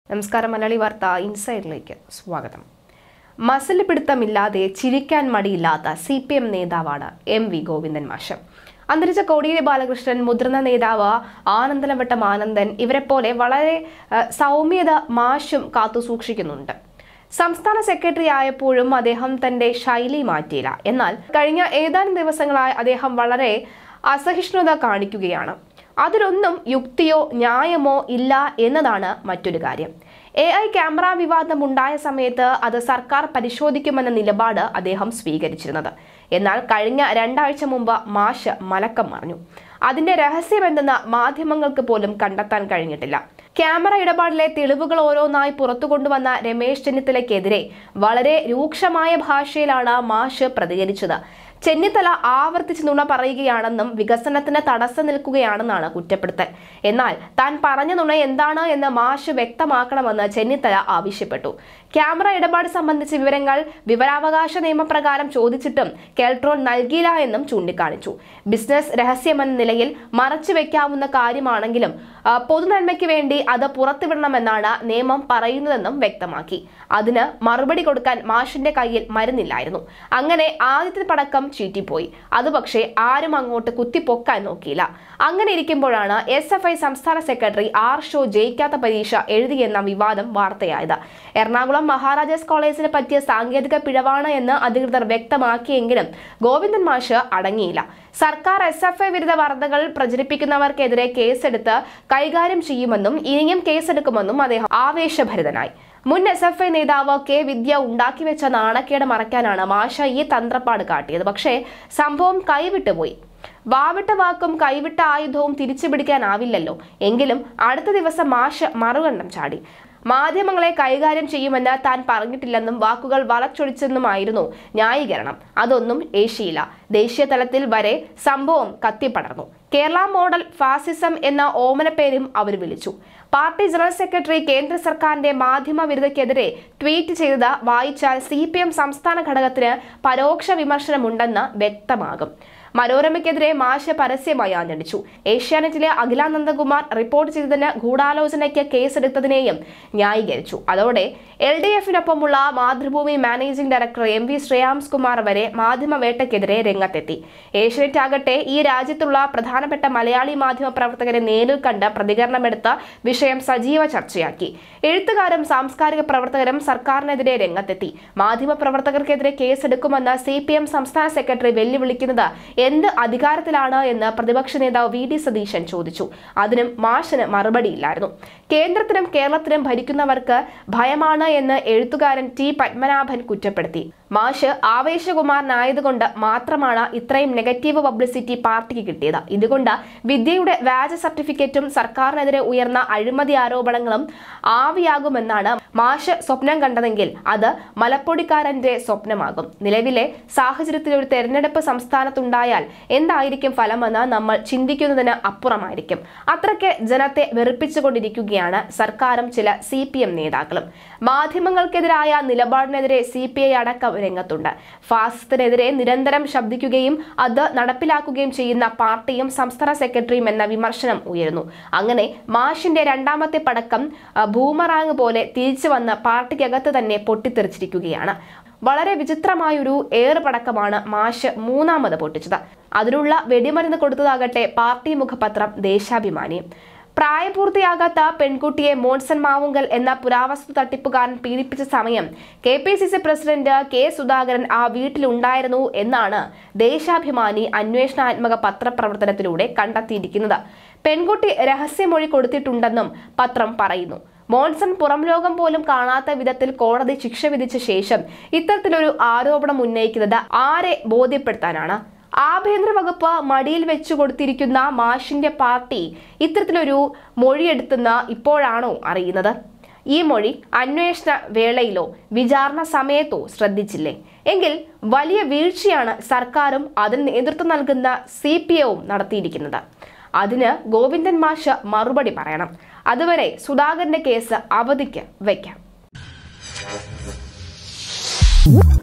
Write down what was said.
നമസ്കാരം മലയാളി വാർത്ത ഇൻസൈഡിലേക്ക് സ്വാഗതം മസിൽ പിടുത്തമില്ലാതെ ചിരിക്കാൻ മടിയില്ലാത്ത സി പി എം നേതാവാണ് എം വി ഗോവിന്ദൻ മാഷ് അന്തരിച്ച കോടിയേരി ബാലകൃഷ്ണൻ മുതിർന്ന നേതാവ് ആനന്ദനവട്ടം ആനന്ദൻ ഇവരെപ്പോലെ വളരെ ആ, സൗമ്യത മാഷും കാത്തുസൂക്ഷിക്കുന്നുണ്ട് സംസ്ഥാന സെക്രട്ടറി ആയപ്പോഴും അദ്ദേഹം തന്റെ ശൈലി മാറ്റിയില്ല എന്നാൽ കഴിഞ്ഞ ഏതാനും ദിവസങ്ങളായി അദ്ദേഹം വളരെ അസഹിഷ്ണുത കാണിക്കുകയാണ് അതിലൊന്നും യുക്തിയോ ന്യായമോ ഇല്ല എന്നതാണ് മറ്റൊരു കാര്യം എ ഐ ക്യാമറ വിവാദം ഉണ്ടായ സമയത്ത് അത് സർക്കാർ പരിശോധിക്കുമെന്ന നിലപാട് അദ്ദേഹം സ്വീകരിച്ചിരുന്നത് എന്നാൽ കഴിഞ്ഞ രണ്ടാഴ്ച മുമ്പ് മാഷ് മലക്കം മറിഞ്ഞു അതിന്റെ രഹസ്യമെന്തെന്ന് മാധ്യമങ്ങൾക്ക് പോലും കണ്ടെത്താൻ കഴിഞ്ഞിട്ടില്ല ക്യാമറ ഇടപാടിലെ തെളിവുകൾ ഓരോന്നായി പുറത്തു കൊണ്ടുവന്ന രമേശ് ചെന്നിത്തലയ്ക്കെതിരെ വളരെ രൂക്ഷമായ ഭാഷയിലാണ് മാഷ് പ്രതികരിച്ചത് ചെന്നിത്തല ആവർത്തിച്ച് നുണ പറയുകയാണെന്നും വികസനത്തിന് തടസ്സം നിൽക്കുകയാണെന്നാണ് കുറ്റപ്പെടുത്തൽ എന്നാൽ താൻ പറഞ്ഞ നുണ എന്താണ് എന്ന് മാഷ് വ്യക്തമാക്കണമെന്ന് ചെന്നിത്തല ആവശ്യപ്പെട്ടു ക്യാമറ ഇടപാട് സംബന്ധിച്ച വിവരങ്ങൾ വിവരാവകാശ നിയമപ്രകാരം ചോദിച്ചിട്ടും കെൽട്രോൺ നൽകിയില്ല എന്നും ചൂണ്ടിക്കാണിച്ചു ബിസിനസ് രഹസ്യമെന്ന നിലയിൽ മറച്ചു വെക്കാവുന്ന കാര്യമാണെങ്കിലും ആ, പൊതുനന്മയ്ക്ക് വേണ്ടി അത് പുറത്തുവിടണമെന്നാണ് നിയമം പറയുന്നതെന്നും വ്യക്തമാക്കി അതിന് മറുപടി കൊടുക്കാൻ മാഷിന്റെ കയ്യിൽ മരുന്നില്ലായിരുന്നു അങ്ങനെ ആദ്യത്തെ പടക്കം ചീറ്റിപ്പോയി അത് പക്ഷേ ആരും അങ്ങോട്ട് കുത്തിപ്പൊക്കാൻ നോക്കിയില്ല അങ്ങനെ ഇരിക്കുമ്പോഴാണ് എസ് എഫ് ഐ സംസ്ഥാന സെക്രട്ടറി ആർ ഷോ ജയിക്കാത്ത പരീക്ഷ എഴുതിയെന്ന വിവാദം വാർത്തയായത് എറണാകുളം മഹാരാജാസ് കോളേജിന് പറ്റിയ സാങ്കേതിക പിഴവാണ് എന്ന് അധികൃതർ വ്യക്തമാക്കിയെങ്കിലും ഗോവിന്ദൻ മാഷ് അടങ്ങിയില്ല സർക്കാർ എസ് എഫ് ഐ വിരുദ്ധ വാർത്തകൾ പ്രചരിപ്പിക്കുന്നവർക്കെതിരെ കേസെടുത്ത് കൈകാര്യം ചെയ്യുമെന്നും ഇനിയും കേസെടുക്കുമെന്നും അദ്ദേഹം ആവേശഭരിതനായി മുൻ എസ് എഫ് ഐ നേതാവ് കെ വിദ്യ ഉണ്ടാക്കിവെച്ച നാണക്കേട് മറയ്ക്കാനാണ് മാഷ ഈ തന്ത്രപ്പാട് കാട്ടിയത് പക്ഷേ സംഭവം കൈവിട്ടുപോയി വാവിട്ട വാക്കും കൈവിട്ട ആയുധവും തിരിച്ചു പിടിക്കാനാവില്ലല്ലോ എങ്കിലും അടുത്ത ദിവസം മാഷ് മറുകണ്ഠം ചാടി മാധ്യമങ്ങളെ കൈകാര്യം ചെയ്യുമെന്ന് താൻ പറഞ്ഞിട്ടില്ലെന്നും വാക്കുകൾ വളച്ചൊടിച്ചെന്നുമായിരുന്നു ന്യായീകരണം അതൊന്നും ഏഷ്യയില്ല ദേശീയ തലത്തിൽ വരെ സംഭവം കത്തിപ്പടർന്നു കേരള മോഡൽ ഫാസിസം എന്ന ഓമനപ്പേരും അവർ വിളിച്ചു പാർട്ടി ജനറൽ സെക്രട്ടറി കേന്ദ്ര സർക്കാരിന്റെ മാധ്യമ വിരുദ്ധക്കെതിരെ ട്വീറ്റ് ചെയ്തത് വായിച്ചാൽ സി സംസ്ഥാന ഘടകത്തിന് പരോക്ഷ വിമർശനമുണ്ടെന്ന് വ്യക്തമാകും മനോരമയ്ക്കെതിരെ മാഷ് പരസ്യമായി ആഞ്ഞടിച്ചു ഏഷ്യാനെറ്റിലെ അഖിലാനന്ദകുമാർ റിപ്പോർട്ട് ചെയ്തതിന് ഗൂഢാലോചനയ്ക്ക് കേസെടുത്തതിനെയും ന്യായീകരിച്ചു അതോടെ എൽ ഡി എഫിനൊപ്പമുള്ള Mathrubhumi managing director M V Shreyams Kumar വരെ മാധ്യമവേട്ടയ്ക്കെതിരെ രംഗത്തെത്തി ഏഷ്യാനെറ്റ് ആകട്ടെ ഈ രാജ്യത്തുള്ള പ്രധാനപ്പെട്ട മലയാളി മാധ്യമ പ്രവർത്തകരെ നേരിൽ കണ്ട് പ്രതികരണമെടുത്ത വിഷയം സജീവ ചർച്ചയാക്കി എഴുത്തുകാരും സാംസ്കാരിക പ്രവർത്തകരും സർക്കാരിനെതിരെ രംഗത്തെത്തി മാധ്യമ പ്രവർത്തകർക്കെതിരെ കേസെടുക്കുമെന്ന് സി പി എം സംസ്ഥാന സെക്രട്ടറി വെല്ലുവിളിക്കുന്നത് എന്ത് അധികാരത്തിലാണ് എന്ന് പ്രതിപക്ഷ നേതാവ് വി ഡി സതീശൻ ചോദിച്ചു അതിനും മാഷിന് മറുപടിയില്ലായിരുന്നു കേന്ദ്രത്തിനും കേരളത്തിനും ഭരിക്കുന്നവർക്ക് ഭയമാണ് എന്ന് എഴുത്തുകാരൻ ടി പത്മനാഭൻ കുറ്റപ്പെടുത്തി മാഷ് ആവേശകുമാരനായതുകൊണ്ട് മാത്രമാണ് ഇത്രയും നെഗറ്റീവ് പബ്ലിസിറ്റി പാർട്ടിക്ക് കിട്ടിയത് ഇതുകൊണ്ട് വിദ്യയുടെ വ്യാജ സർട്ടിഫിക്കറ്റും സർക്കാരിനെതിരെ ഉയർന്ന അഴിമതി ആരോപണങ്ങളും ആവിയാകുമെന്നാണ് മാഷ് സ്വപ്നം കണ്ടതെങ്കിൽ അത് മലപ്പൊടിക്കാരന്റെ സ്വപ്നമാകും നിലവിലെ സാഹചര്യത്തിൽ ഒരു തെരഞ്ഞെടുപ്പ് സംസ്ഥാനത്തുണ്ടായാൽ എന്തായിരിക്കും ഫലമെന്ന് നമ്മൾ ചിന്തിക്കുന്നതിന് അപ്പുറമായിരിക്കും അത്രയ്ക്ക് ജനത്തെ വെറുപ്പിച്ചുകൊണ്ടിരിക്കുകയാണ് സർക്കാരും ചില സി പി എം നേതാക്കളും മാധ്യമങ്ങൾക്കെതിരായ നിലപാടിനെതിരെ സി പി ഐ അടക്കം രംഗത്തുണ്ട് ഫാസിസത്തിനെതിരെ നിരന്തരം ശബ്ദിക്കുകയും അത് നടപ്പിലാക്കുകയും ചെയ്യുന്ന പാർട്ടിയും സംസ്ഥാന സെക്രട്ടറിയും എന്ന വിമർശനം ഉയരുന്നു അങ്ങനെ മാഷിന്റെ രണ്ടാമത്തെ പടക്കം ആ, ബൂമറാങ് പോലെ തിരിച്ചു വന്ന് പാർട്ടിക്കകത്ത് തന്നെ പൊട്ടിത്തെറിച്ചിരിക്കുകയാണ് വളരെ വിചിത്രമായൊരു ഏറ് പടക്കമാണ് മാഷ് മൂന്നാമത് പൊട്ടിച്ചത് അതിനുള്ള വെടിമരുന്ന് കൊടുത്തതാകട്ടെ പാർട്ടി മുഖപത്രം ദേശാഭിമാനി പ്രായപൂർത്തിയാകാത്ത പെൺകുട്ടിയെ മോൺസൺ മാവുങ്കൽ എന്ന പുരാവസ്തു തട്ടിപ്പുകാരൻ പീഡിപ്പിച്ച സമയം K P C C president K Sudhakaran ആ വീട്ടിലുണ്ടായിരുന്നു എന്നാണ് ദേശാഭിമാനി അന്വേഷണാത്മക പത്രപ്രവർത്തനത്തിലൂടെ കണ്ടെത്തിയിരിക്കുന്നത് പെൺകുട്ടി രഹസ്യമൊഴി കൊടുത്തിട്ടുണ്ടെന്നും പത്രം പറയുന്നു മോൺസൺ പുറം ലോകം പോലും കാണാത്ത വിധത്തിൽ കോടതി ശിക്ഷ വിധിച്ച ശേഷം ഇത്തരത്തിലൊരു ആരോപണം ഉന്നയിക്കുന്നത് ആരെ ബോധ്യപ്പെടുത്താനാണ് ആഭ്യന്തര വകുപ്പ് മടിയിൽ വെച്ചു കൊടുത്തിരിക്കുന്ന മാഷിന്റെ പാർട്ടി ഇത്തരത്തിലൊരു മൊഴിയെടുത്തുന്ന ഇപ്പോഴാണോ അറിയുന്നത് ഈ മൊഴി അന്വേഷണ വേളയിലോ വിചാരണ സമയത്തോ ശ്രദ്ധിച്ചില്ലേ എങ്കിൽ വലിയ വീഴ്ചയാണ് സർക്കാരും അതിന് നേതൃത്വം നൽകുന്ന സി പി എവും നടത്തിയിരിക്കുന്നത് അതിന് ഗോവിന്ദൻ മാഷ് മറുപടി പറയണം അതുവരെ സുധാകരന്റെ കേസ് അവധിക്ക് വയ്ക്കാം